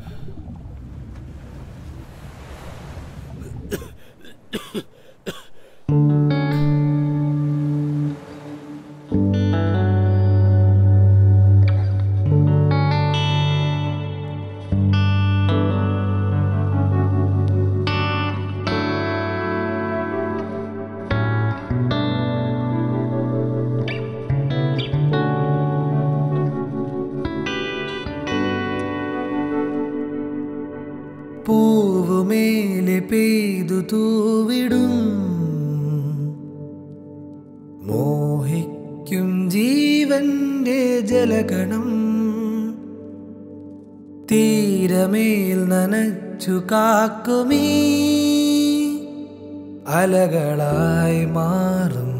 പൂവുമേലെ പെയ്തു തൂവിടും മോഹിക്കും ജീവന്റെ ജലഗണം തീരമേൽ നനച്ചു കാക്കുമീ അലകളായി മാറും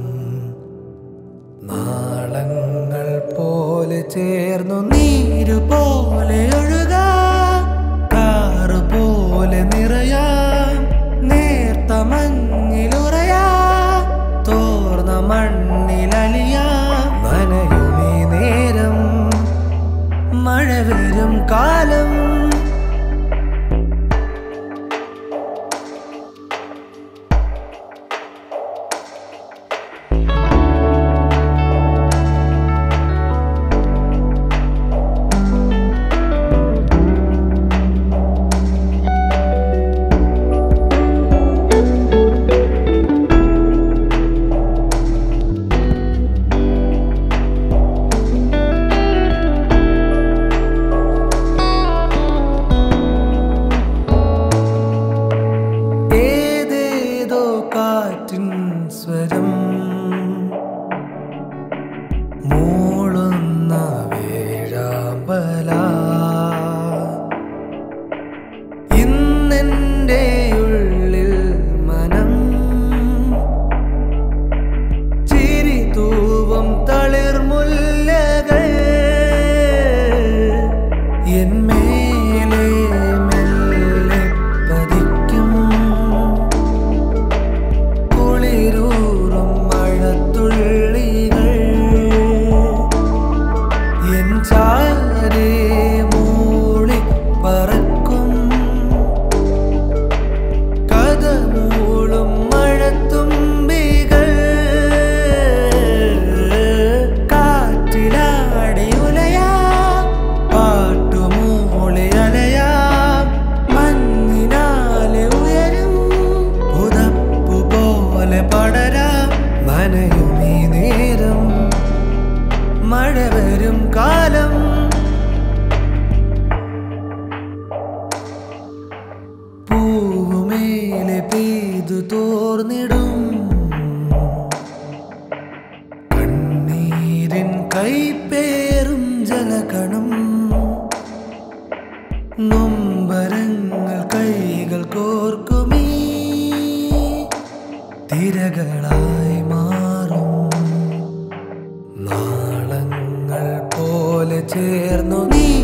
നാളങ്ങൾ പോലെ ചേർന്നു നീരു പോലെ ഒഴുകാ കാറ് പോലെ നിറയാ നേർത്ത മഞ്ഞിലുറയാ തോർന്ന മണ്ണിലലിയാ നനയുമീ നേരം മഴ വരും കാലം ഏതേതോ കാറ്റിൻ സ്വരം മൂളുന്ന വേഴാമ്പല ഇന്നെൻ്റെ ഉള്ളിൽ മനം ചിരി തൂവും തളിർമുല്ലകൾ എന്മേലെ മെല്ലെ പതിക്കും കുളിരൂറും മഴത്തുള്ളികൾ എൻ ചാരേ മൂളി പറക്കും കഥ മൂളും മഴത്തുമ്പികൾ കാറ്റിലാടി ഉലയാ പാട്ടുമൂളി അലയാം മഞ്ഞിനാലെ ഉയരും പുതപ്പു പോലെ പടരാം നനയും ഈ നേരം മഴ വരും കാലം പൂവുമേലെ പെയ്തു തോർന്നിടും കണ്ണീരിൻ കൈപ്പേറും ജലകണം നൊമ്പരങ്ങൾ കൈകൾ കോർക്കുമീ തിരകളായി മാറും നാളങ്ങൾ പോലെ ചേർന്നു നീ